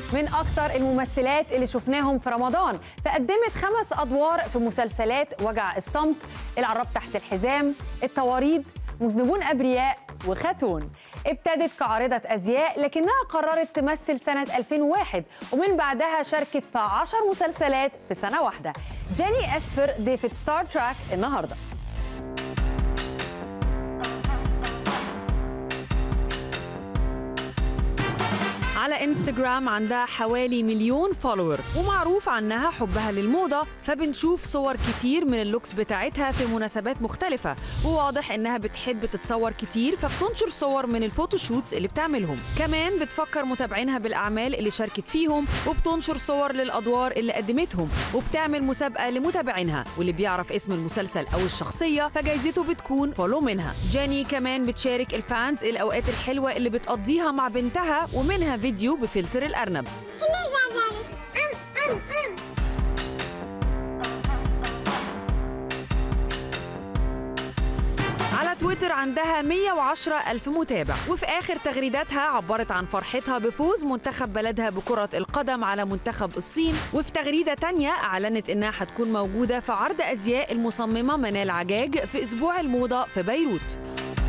من أكتر الممثلات اللي شفناهم في رمضان فقدمت خمس أدوار في مسلسلات وجع الصمت العراب تحت الحزام التواريد مذنبون أبرياء وخاتون ابتدت كعارضة أزياء لكنها قررت تمثل سنة 2001 ومن بعدها شاركت في 10 مسلسلات في سنة واحدة جاني أسبر ضيفة ستار تراك النهارده على انستجرام عندها حوالي مليون فولور ومعروف عنها حبها للموضة فبنشوف صور كتير من اللوكس بتاعتها في مناسبات مختلفة وواضح انها بتحب تتصور كتير فبتنشر صور من الفوتوشوتس اللي بتعملهم كمان بتفكر متابعينها بالأعمال اللي شاركت فيهم وبتنشر صور للأدوار اللي قدمتهم وبتعمل مسابقة لمتابعينها واللي بيعرف اسم المسلسل أو الشخصية فجايزته بتكون فولو منها جاني كمان بتشارك الفانز الأوقات الحلوة اللي بتقضيها مع بنتها ومنها فيديو بفلتر الأرنب على تويتر عندها 110 ألف متابع وفي آخر تغريداتها عبرت عن فرحتها بفوز منتخب بلدها بكرة القدم على منتخب الصين وفي تغريدة تانية أعلنت إنها هتكون موجودة في عرض أزياء المصممة منال عجاج في أسبوع الموضة في بيروت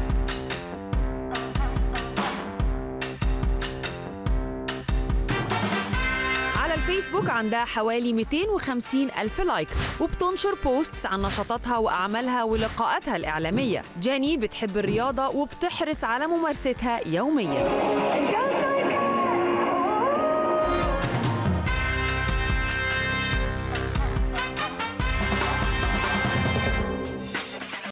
على الفيسبوك عندها حوالي 250 ألف لايك وبتنشر بوستس عن نشاطاتها وأعمالها ولقاءاتها الإعلامية جاني بتحب الرياضة وبتحرص على ممارستها يومياً